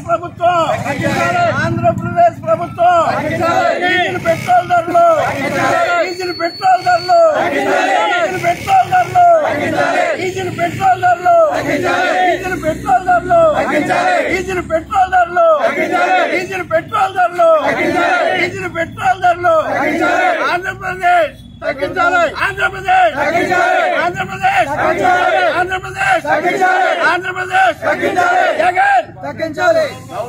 ప్రభుత్వం ఆంధ్రప్రదేశ్ ప్రభుత్వం diesel petrol ధరలు డీజిల్ పెట్రోల్ ధరలు డీజిల్ పెట్రోల్ ధరలు డీజిల్ పెట్రోల్ ధరలు డీజిల్ పెట్రోల్ ధరలు డీజిల్ పెట్రోల్ ధరలు డీజిల్ పెట్రోల్ ధరలు డీజిల్ పెట్రోల్ ధరలు ఆంధ్రప్రదేశ్ తగ్గించాలి ఆంధ్రప్రదేశ్ ఆంధ్రప్రదేశ్ ఆంధ్రప్రదేశ్ ఆంధ్రప్రదేశ్ జగన్ తగ్గించాలి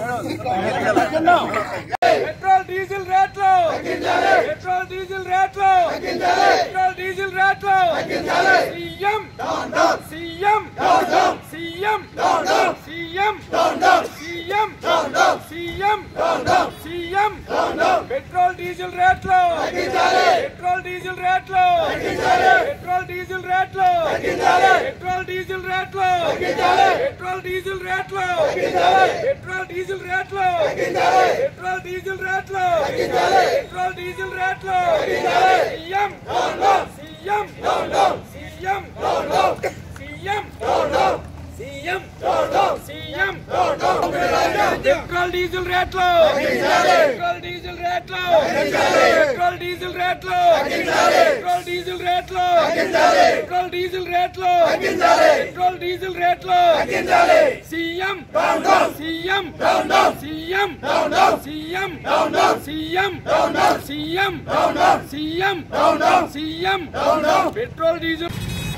పెట్రోల్ డీజిల్ రేట్లు పెట్రోల్ డీజిల్ రేట్లు పెట్రోల్ డీజిల్ రేట్లు CM CM CM CM CM CM CM petrol diesel రేట్లు పెట్రోల్ డీజిల్ రేట్లు పెట్రోల్ డీజిల్ రేట్లు పెట్రోల్ డీజిల్ రేట్లు పెట్రోల్ డీజిల్ రేట్లు పెట్రోల్ డీజిల్ రేట్లు పెట్రోల్ డీజిల్ రేట్లు పెట్రోల్ డీజిల్ రేట్లు CM CM CM CM CM CM petrol diesel రేట్లు petrol diesel రేట్లు పెట్రోల్ డీజిల్ రేట్లు పెట్రోల్ డీజిల్ రేట్లు పెట్రోల్ డీజిల్ రేట్లు పెట్రోల్ డీజిల్ రేట్లు CM CM CM CM CM CM CM CM petrol diesel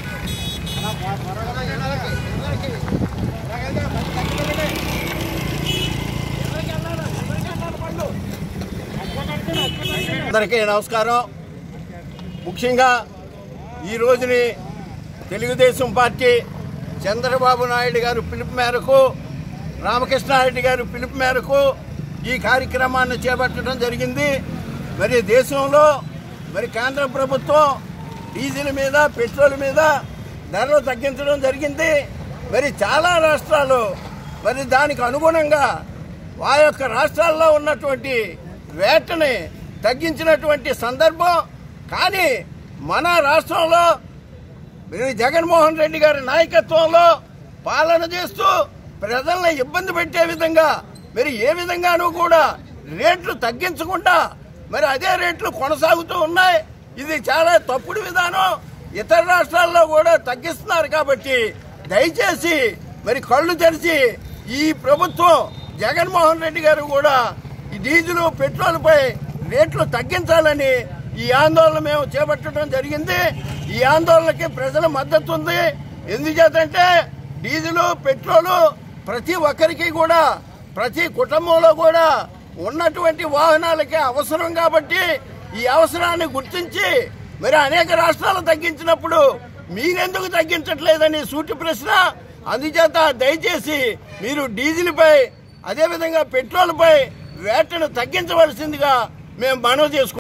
అందరికీ నమస్కారం ముఖ్యంగా ఈ రోజుని తెలుగుదేశం పార్టీ చంద్రబాబు నాయుడు గారు పిలుపు మేరకు రామకృష్ణారెడ్డి గారు పిలుపు మేరకు ఈ కార్యక్రమాన్ని చేపట్టడం జరిగింది మరి దేశంలో మరి కేంద్ర ప్రభుత్వం డీజిల్ మీద పెట్రోల్ మీద ధరలు తగ్గించడం జరిగింది మరి చాలా రాష్ట్రాలు మరి దానికి అనుగుణంగా ఆ యొక్క రాష్ట్రాల్లో ఉన్నటువంటి వేటని తగ్గించినటువంటి సందర్భం కానీ మన రాష్ట్రంలో మరి జగన్మోహన్ రెడ్డి గారి నాయకత్వంలో పాలన చేస్తూ ప్రజల్ని ఇబ్బంది పెట్టే విధంగా మరి ఏ విధంగానూ కూడా రేట్లు తగ్గించకుండా మరి అదే రేట్లు కొనసాగుతూ ఉన్నాయి ఇది చాలా తప్పుడు విధానం ఇతర రాష్ట్రాల్లో కూడా తగ్గిస్తున్నారు కాబట్టి దయచేసి మరి కళ్ళు తెరిచి ఈ ప్రభుత్వం జగన్మోహన్ రెడ్డి గారు కూడా ఈ డీజిల్ పెట్రోల్ పై రేట్లు తగ్గించాలని ఈ ఆందోళన మేము చేపట్టడం జరిగింది ఈ ఆందోళనకి ప్రజల మద్దతు ఉంది ఎందుచేతంటే డీజిల్ పెట్రోలు ప్రతి ఒక్కరికి కూడా ప్రతి కుటుంబంలో కూడా ఉన్నటువంటి వాహనాలకి అవసరం కాబట్టి ఈ అవసరాన్ని గుర్తించి మరి అనేక రాష్ట్రాలు తగ్గించినప్పుడు మీరెందుకు తగ్గించట్లేదని సూటి ప్రశ్న అందుచేత దయచేసి మీరు డీజిల్ పై అదేవిధంగా పెట్రోల్ పై వేటను తగ్గించవలసిందిగా మేము మనవి చేసుకుంటాం